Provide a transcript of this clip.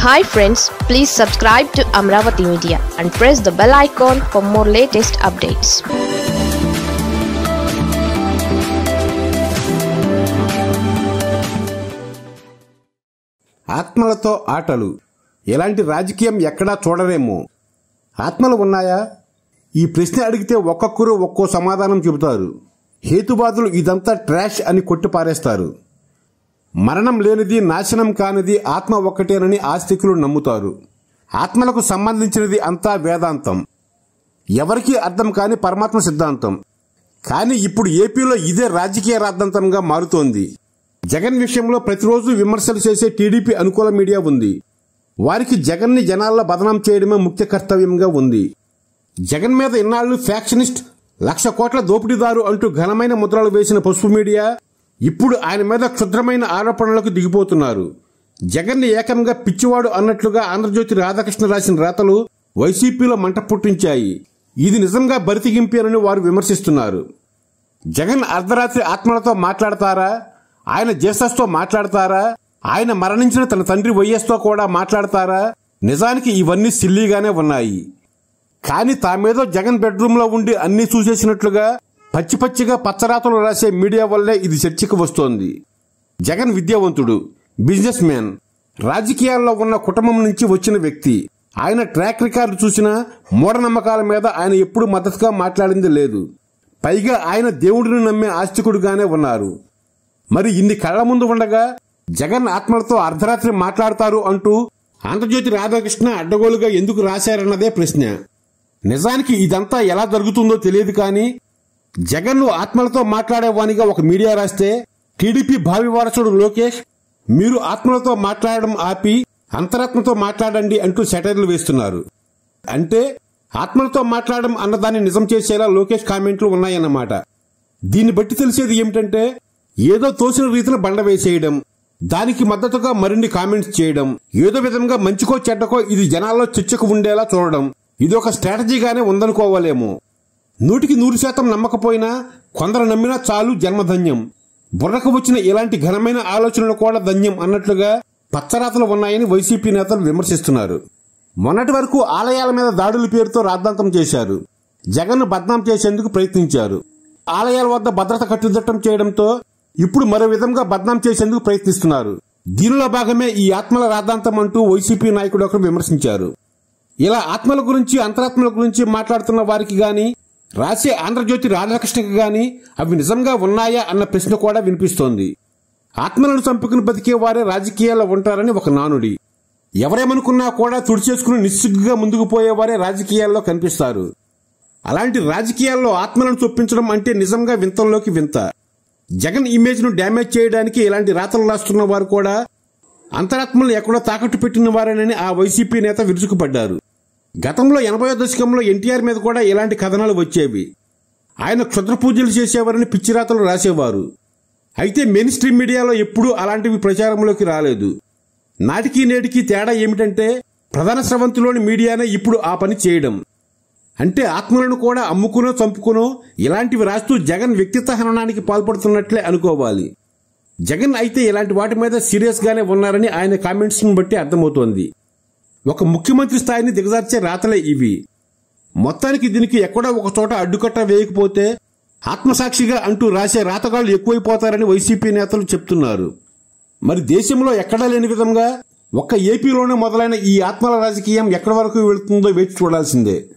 hi friends please subscribe to Amaravati media and press the bell icon for more latest updates ఆత్మలతో ఆటలు ఎలాంటి రాజకీయం ఎక్కడా చూడరేమో ఆత్మలు ఉన్నాయా ఈ ప్రశ్న అడిగితే ఒక్కొక్కరు ఒక్కో సమాధానం చెబుతారు హేతువాదులు ఇదంతా ట్రాష్ అని కొట్టిపారేస్తారు మరణం లేనిది నాశనం కానిది ఆత్మ ఒక్కటేనని ఆస్తికులు నమ్ముతారు ఆత్మలకు సంబంధించినది అంతా వేదాంతం ఎవరికీ అర్థం కాని పరమాత్మ సిద్ధాంతం కానీ ఇప్పుడు ఏపీలో ఇదే రాజకీయ రాద్ధాంతంగా మారుతోంది జగన్ విషయంలో ప్రతిరోజు విమర్శలు చేసే టీడీపీ అనుకూల మీడియా ఉంది వారికి జగన్ని జనాల్లో బదనాం చేయడమే ముఖ్య కర్తవ్యంగా ఉంది జగన్ మీద ఇన్నాళ్లు ఫ్యాక్షనిస్ట్ లక్ష కోట్ల దోపిడీదారు అంటూ ఘనమైన ముద్రలు వేసిన పసుపు మీడియా ఇప్పుడు ఆయన మీద క్షుద్రమైన ఆరోపణలకు దిగిపోతున్నారు జగన్ని ఏకంగా పిచ్చివాడు అన్నట్లుగా ఆంధ్రజ్యోతి రాధాకృష్ణ రాసిన రాతలు వైసీపీలో మంట పుట్టించాయి ఇది నిజంగా బరితిగింపేనని వారు విమర్శిస్తున్నారు జగన్ అర్ధరాత్రి ఆత్మలతో మాట్లాడతారా ఆయన జేసస్తో మాట్లాడతారా ఆయన మరణించిన తన తండ్రి వైఎస్తో కూడా మాట్లాడతారా నిజానికి ఇవన్నీ సిల్లీగానే ఉన్నాయి కానీ తామేదో జగన్ బెడ్రూమ్లో ఉండి అన్నీ చూసేసినట్లుగా పచ్చి పచ్చిగా పచ్చరాతలు రాసే మీడియా వల్లే ఇది చర్చకు వస్తోంది జగన్ విద్యావంతుడు బిజినెస్ మ్యాన్ రాజకీయాల్లో ఉన్న కుటుంబం నుంచి వచ్చిన వ్యక్తి ఆయన ట్రాక్ రికార్డు చూసినా మూఢనమ్మకాల మీద ఆయన ఎప్పుడు మద్దతుగా మాట్లాడింది లేదు పైగా ఆయన దేవుడిని నమ్మే ఆస్తికుడుగానే ఉన్నారు మరి ఇన్ని కళ్ల ముందు ఉండగా జగన్ ఆత్మలతో అర్ధరాత్రి మాట్లాడతారు అంటూ ఆంధ్రజ్యోతి రాధాకృష్ణ అడ్డగోలుగా ఎందుకు రాశారన్నదే ప్రశ్న నిజానికి ఇదంతా ఎలా జరుగుతుందో తెలియదు కానీ జగన్ను ఆత్మలతో మాట్లాడేవానిగా ఒక మీడియా రాస్తే టీడీపీ భావి వారసుడు లోకేష్ మీరు ఆత్మలతో మాట్లాడడం ఆపి అంతరాత్మతో మాట్లాడండి అంటూ సెటైర్లు వేస్తున్నారు అంటే ఆత్మలతో మాట్లాడడం అన్నదాన్ని నిజం చేసేలా లోకేష్ కామెంట్లు ఉన్నాయన్నమాట దీన్ని బట్టి తెలిసేది ఏమిటంటే ఏదో తోసిన రీతిలో బండ వేసేయడం దానికి మద్దతుగా మరిన్ని కామెంట్స్ చేయడం ఏదో విధంగా మంచికో చెడ్డకో ఇది జనాల్లో చర్చకు ఉండేలా చూడడం ఇది ఒక స్ట్రాటజీగానే ఉందనుకోవాలేమో నూటికి నూరు శాతం నమ్మకపోయినా కొందరు నమ్మినా చాలు జన్మధన్యం బుర్రకు వచ్చిన ఇలాంటి ఘనమైన ఆలోచనలు కూడా ధన్యం అన్నట్లుగా పచ్చరాతలు ఉన్నాయని వైసీపీ నేతలు విమర్శిస్తున్నారు మొన్నటి వరకు ఆలయాల మీద దాడుల పేరుతో రాద్ధాంతం చేశారు జగన్ను బద్నాం చేసేందుకు ప్రయత్నించారు ఆలయాల వద్ద భద్రత కట్టుదిట్టం చేయడంతో ఇప్పుడు మరో విధంగా బద్నాం చేసేందుకు ప్రయత్నిస్తున్నారు దీనిలో భాగమే ఈ ఆత్మల రాద్ధాంతం అంటూ వైసీపీ నాయకుడు ఒకరు విమర్శించారు ఇలా ఆత్మల గురించి అంతరాత్మల గురించి మాట్లాడుతున్న వారికి గాని రాసే ఆంధ్రజ్యోతి రాధాకృష్ణకి గాని అవి నిజంగా ఉన్నాయా అన్న ప్రశ్న కూడా వినిపిస్తోంది ఆత్మలను చంపుకుని బతికే వారే రాజకీయాల్లో ఉంటారని ఒక నానుడి ఎవరేమనుకున్నా కూడా తుడిచేసుకుని నిస్సిగ్గుగా ముందుకు పోయేవారే రాజకీయాల్లో కనిపిస్తారు అలాంటి రాజకీయాల్లో ఆత్మలను చొప్పించడం అంటే నిజంగా వింతంలోకి వింత జగన్ ఇమేజ్ ను డ్యామేజ్ చేయడానికి ఇలాంటి రాతలు రాస్తున్న వారు కూడా అంతరాత్మలు ఎక్కడో తాకట్టు పెట్టిన వారేనని ఆ వైసీపీ నేత విరుచుకుపడ్డారు గతంలో ఎనభై దశకంలో ఎన్టీఆర్ మీద కూడా ఇలాంటి కథనాలు వచ్చేవి ఆయన క్షుద్ర పూజలు చేసేవారని పిచ్చిరాతలు రాసేవారు అయితే మెయిన్ స్ట్రీమ్ మీడియాలో ఎప్పుడూ అలాంటివి ప్రచారంలోకి రాలేదు నాటికి నేటికి తేడా ఏమిటంటే ప్రధాన స్రవంతిలోని మీడియానే ఇప్పుడు ఆ పని చేయడం అంటే ఆత్మలను కూడా అమ్ముకునో చంపుకునో ఇలాంటివి రాస్తూ జగన్ వ్యక్తిత్వ హననానికి పాల్పడుతున్నట్లే అనుకోవాలి జగన్ అయితే ఇలాంటి వాటి మీద సీరియస్ గానే ఉన్నారని ఆయన కామెంట్స్ ను బట్టి అర్థమవుతోంది ఒక ముఖ్యమంత్రి స్థాయిని దిగజార్చే రాతలే ఇవి మొత్తానికి దీనికి ఎక్కడో ఒక చోట అడ్డుకట్ట వేయకపోతే ఆత్మసాక్షిగా అంటూ రాసే రాతగాళ్లు ఎక్కువైపోతారని వైసీపీ నేతలు చెప్తున్నారు మరి దేశంలో ఎక్కడా లేని విధంగా ఒక్క ఏపీలోనే మొదలైన ఈ ఆత్మల రాజకీయం ఎక్కడి వరకు వెళుతుందో వేచి చూడాల్సిందే